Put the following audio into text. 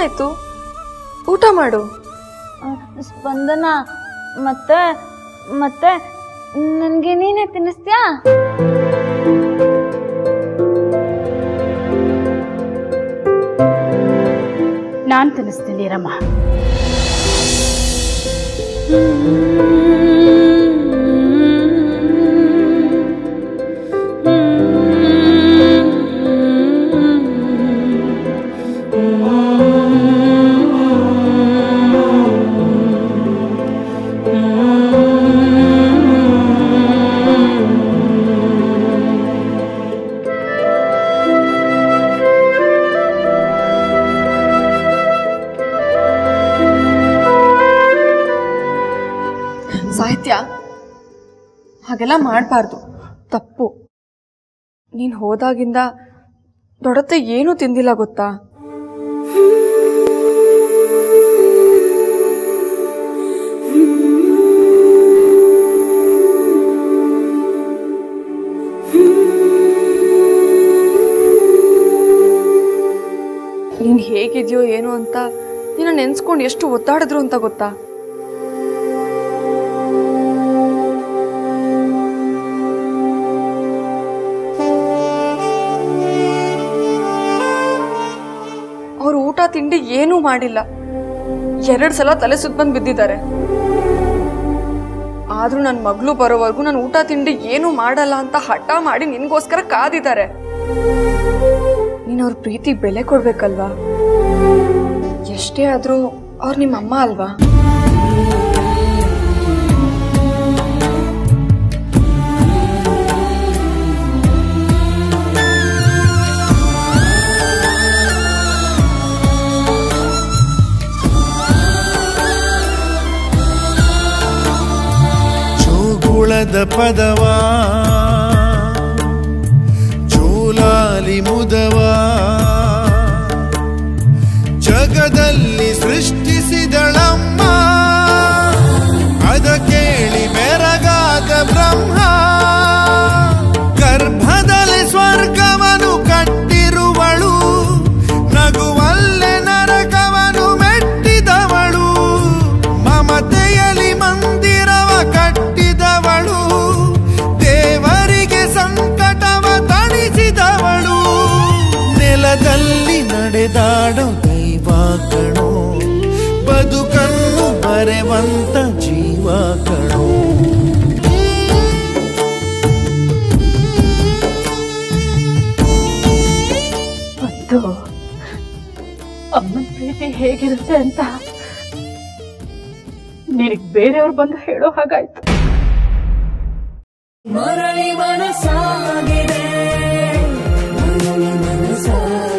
ಏನಾಯ್ತು ಊಟ ಮಾಡು ಸ್ಪಂದನ ಮತ್ತೆ ಮತ್ತೆ ನನಗೆ ನೀನೇ ತಿನ್ನಿಸ್ತೀಯಾ ನಾನು ತಿನ್ನಿಸ್ತೀನಿ ರಮ್ಮ ಸಾಹಿತ್ಯ ಹಾಗೆಲ್ಲ ಮಾಡಬಾರ್ದು ತಪ್ಪು ನೀನು ಹೋದಾಗಿಂದ ದೊಡತ್ತೆ ಏನೂ ತಿಂದಿಲ್ಲ ಗೊತ್ತಾ ನೀನು ಹೇಗಿದೆಯೋ ಏನೋ ಅಂತ ನಿನ್ನ ನೆನ್ಸ್ಕೊಂಡು ಎಷ್ಟು ಒತ್ತಾಡಿದ್ರು ಅಂತ ಗೊತ್ತಾ ಅವ್ರು ಊಟ ತಿಂಡಿ ಏನೂ ಮಾಡಿಲ್ಲ ಎರಡು ಸಲ ತಲೆ ಸುತ್ತ ಬಂದು ಬಿದ್ದಿದ್ದಾರೆ ಆದ್ರೂ ನನ್ನ ಮಗಳು ಬರೋವರೆಗೂ ನಾನು ಊಟ ತಿಂಡಿ ಏನೂ ಮಾಡಲ್ಲ ಅಂತ ಹಠ ಮಾಡಿ ನಿನ್ಗೋಸ್ಕರ ಕಾದಿದ್ದಾರೆ ನೀನು ಅವ್ರ ಪ್ರೀತಿ ಬೆಲೆ ಕೊಡ್ಬೇಕಲ್ವಾ ಎಷ್ಟೇ ಆದ್ರೂ ಅವ್ರು ನಿಮ್ಮ ಅಮ್ಮ ಅಲ್ವಾ ಚೂಗುಳದ ಪದವ ಚೂಲಾಲಿ ಮುದವ ಜಗದಲ್ಲಿ ಸೃಷ್ಟಿಸಿದಳಮ್ಮ ಅದ ಕೇಳಿ ಬೆರಗಾದ ಬ್ರಹ್ಮ ಗರ್ಭದಲ್ಲಿ ಸ್ವರ್ಗವನು ಕಟ್ಟಿರುವಳು ನಗುವಲ್ಲೆ ನರಕವನು ಮೆಟ್ಟಿದವಳು ಮಮತೆಯಲಿ ಮಂದಿರವ ಕಟ್ಟಿದವಳು ದೇವರಿಗೆ ಸಂಕಟವ ತಣಿಸಿದವಳು ನೆಲದಲ್ಲಿ ನಡೆದಾಡೋ ದೈವ ಕಣೋ ಬದುಕನ್ನು ಬರೆವಂತ ಜೀವ ಕಣೋ ಮತ್ತು ಅಮ್ಮನ ಪ್ರೀತಿ ಹೇಗಿರುತ್ತೆ ಅಂತ ನಿನಗೆ ಬೇರೆಯವ್ರು ಬಂದು ಹೇಳೋ ಹಾಗಾಯ್ತು ಮರಳಿ ಮನಸಾಗಿದೆ ಮರಳಿ ಮನಸಾಗಿದೆ